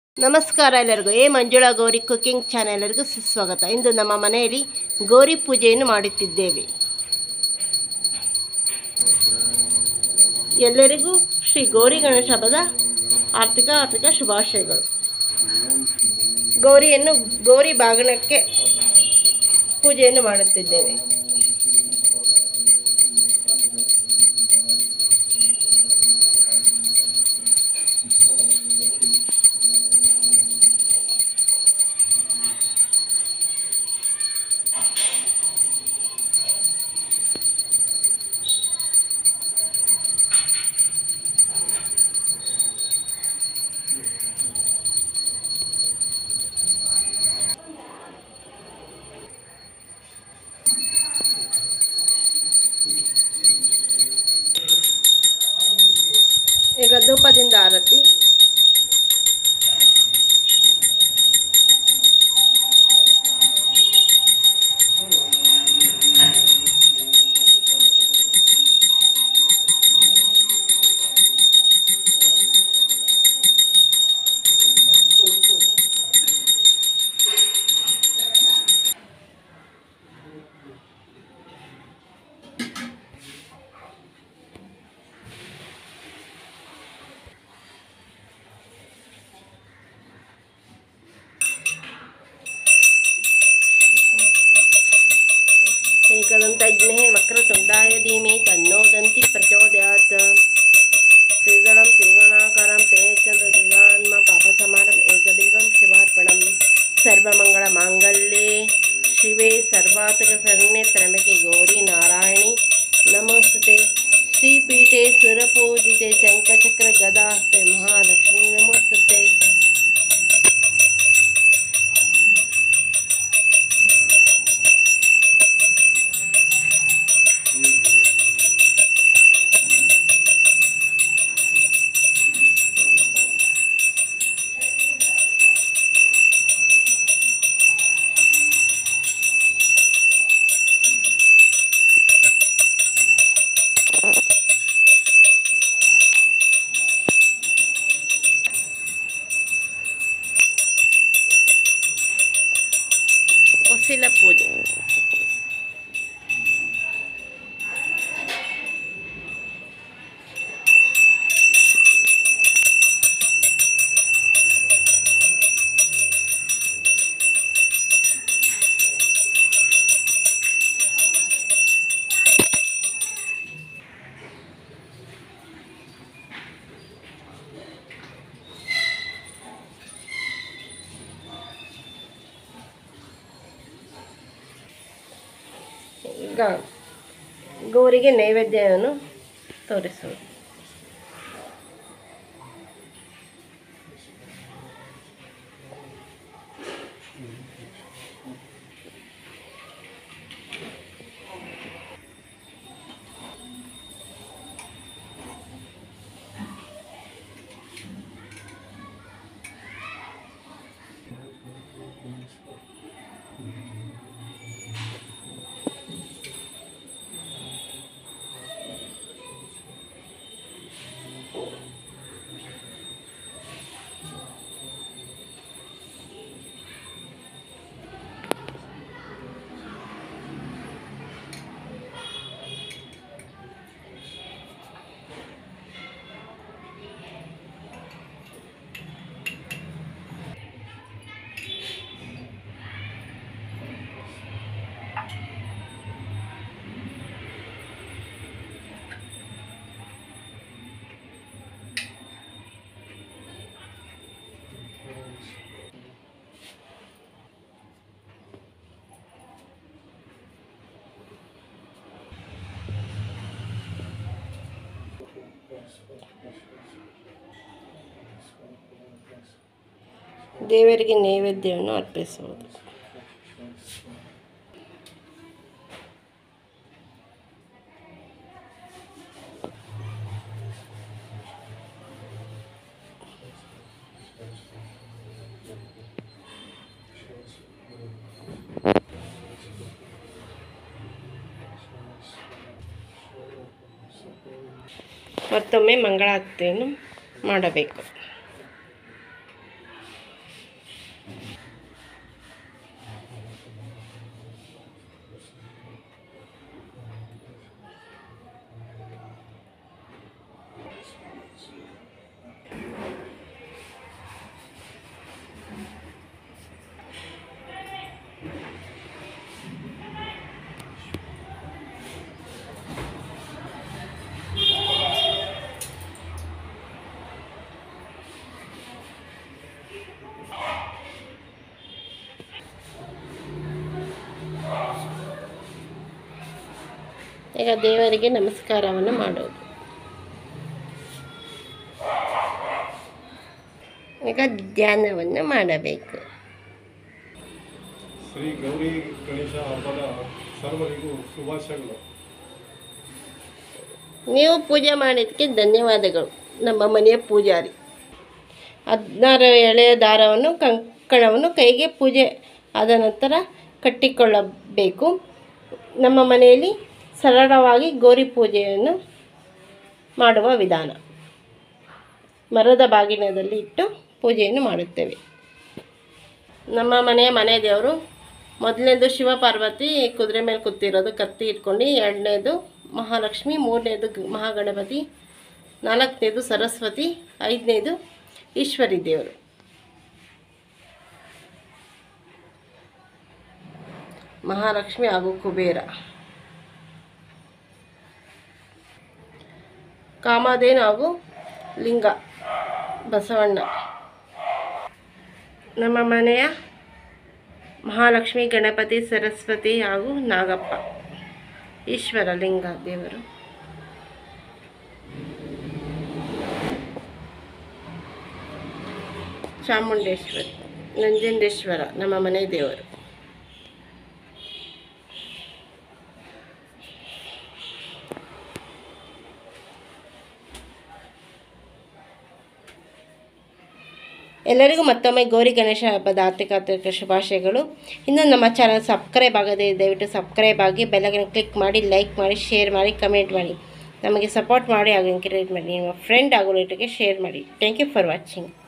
ನಮಸ್ಕಾರ ಎಲ್ಲರಿಗೂ ಎ ಮಂಜುಳಾ ಗೌರಿ ಕುಕಿಂಗ್ ಚಾನೆಲ್ರಿಗೂ ಸುಸ್ವಾಗತ ಇಂದು ನಮ್ಮ ಮನೆಯಲ್ಲಿ ಗೌರಿ ಪೂಜೆಯನ್ನು ಮಾಡುತ್ತಿದ್ದೇವೆ ಎಲ್ಲರಿಗೂ ಶ್ರೀ ಗೌರಿ ಗಣೇಶ ಹಬ್ಬದ ಆರ್ಥಿಕ ಆರ್ಥಿಕ ಶುಭಾಶಯಗಳು ಗೌರಿಯನ್ನು ಗೌರಿ ಬಾಗಿಣಕ್ಕೆ ಪೂಜೆಯನ್ನು ಮಾಡುತ್ತಿದ್ದೇವೆ ಈಗ ಧೂಪದಿಂದ ಆರತಿ एकदन्तज्ञे वक्रतुण्डाय धीमे तन्नो दन्ति प्रचोदयात् त्रिदलं त्रिगुणाकारं त्रिनेत्रदुर्गान्म पापसमारम् एकबिल्वं शिवार्पणं सर्वमङ्गलमाङ्गल्ये शिवे सर्वातकशरण्ये त्र्यम्बके गौरी नारायणि नमोस्तुते श्रीपीठे सुरपूजिते शङ्खचक्रगदास्ते महालक्ष्मी नमोस्तुते ಒಸಿಲ ಪೂಜೆ ಈಗ ಗೌರಿಗೆ ನೈವೇದ್ಯವನ್ನು ತೋರಿಸುವುದು ದೇವರಿಗೆ ನೈವೇದ್ಯವನ್ನು ಅರ್ಪಿಸುವುದು ಮತ್ತೊಮ್ಮೆ ಮಂಗಳಾರತಿಯನ್ನು ಮಾಡಬೇಕು ಈಗ ದೇವರಿಗೆ ನಮಸ್ಕಾರವನ್ನು ಮಾಡೋದು ಈಗ ಧ್ಯಾನವನ್ನು ಮಾಡಬೇಕು ಶ್ರೀ ಗೌರಿ ಗಣೇಶ ಹಬ್ಬದ ಸರ್ವರಿಗೂ ಶುಭಾಶಯಗಳು ನೀವು ಪೂಜೆ ಮಾಡಿದ್ದಕ್ಕೆ ಧನ್ಯವಾದಗಳು ನಮ್ಮ ಮನೆಯ ಪೂಜಾರಿ ಹದಿನಾರು ಎಳೆಯ ದಾರವನ್ನು ಕಂಕಣವನ್ನು ಕೈಗೆ ಪೂಜೆ ಆದ ನಂತರ ಕಟ್ಟಿಕೊಳ್ಳಬೇಕು ನಮ್ಮ ಮನೆಯಲ್ಲಿ ಸರಳವಾಗಿ ಗೌರಿ ಪೂಜೆಯನ್ನು ಮಾಡುವ ವಿಧಾನ ಮರದ ಬಾಗಿನದಲ್ಲಿ ಇಟ್ಟು ಪೂಜೆಯನ್ನು ಮಾಡುತ್ತೇವೆ ನಮ್ಮ ಮನೆಯ ಮನೆ ದೇವರು ಮೊದಲನೇದು ಶಿವ ಪಾರ್ವತಿ ಕುದುರೆ ಮೇಲೆ ಕೂತಿರೋದು ಕತ್ತಿ ಇಟ್ಕೊಂಡು ಎರಡನೇದು ಮಹಾಲಕ್ಷ್ಮಿ ಮೂರನೇದು ಗ- ಮಹಾಗಣಪತಿ ನಾಲ್ಕನೇದು ಸರಸ್ವತಿ ಐದನೇದು ಈಶ್ವರಿ ದೇವರು ಮಹಾಲಕ್ಷ್ಮಿ ಹಾಗೂ ಕುಬೇರ ಕಾಮಧೇನು ಹಾಗೂ ಲಿಂಗ ಬಸವಣ್ಣ ನಮ್ಮ ಮನೆಯ ಮಹಾಲಕ್ಷ್ಮಿ ಗಣಪತಿ ಸರಸ್ವತಿ ಹಾಗೂ ನಾಗಪ್ಪ ಈಶ್ವರ ಲಿಂಗ ದೇವರು ಚಾಮುಂಡೇಶ್ವರಿ ನಂಜುಂಡೇಶ್ವರ ನಮ್ಮ ಮನೆ ದೇವರು ಎಲ್ಲರಿಗೂ ಮತ್ತೊಮ್ಮೆ ಗೌರಿ ಗಣೇಶ ಹಬ್ಬದ ಆರ್ಥಿಕ ಆರ್ಥಿಕ ಶುಭಾಶಯಗಳು ಇನ್ನು ನಮ್ಮ ಚಾನಲ್ ಸಬ್ಸ್ಕ್ರೈಬ್ ಆಗದೆ ದಯವಿಟ್ಟು ಸಬ್ಸ್ಕ್ರೈಬ್ ಆಗಿ ಬೆಲ್ಲಗನ್ನು ಕ್ಲಿಕ್ ಮಾಡಿ ಲೈಕ್ ಮಾಡಿ ಶೇರ್ ಮಾಡಿ ಕಮೆಂಟ್ ಮಾಡಿ ನಮಗೆ ಸಪೋರ್ಟ್ ಮಾಡಿ ಹಾಗೂ ಎಂಕರೇಜ್ ಮಾಡಿ ನಿಮ್ಮ ಫ್ರೆಂಡ್ ಹಾಗೂ ರಿಲೇಟಿವ್ಗೆ ಶೇರ್ ಮಾಡಿ ಥ್ಯಾಂಕ್ ಯು ಫಾರ್ ವಾಚಿಂಗ್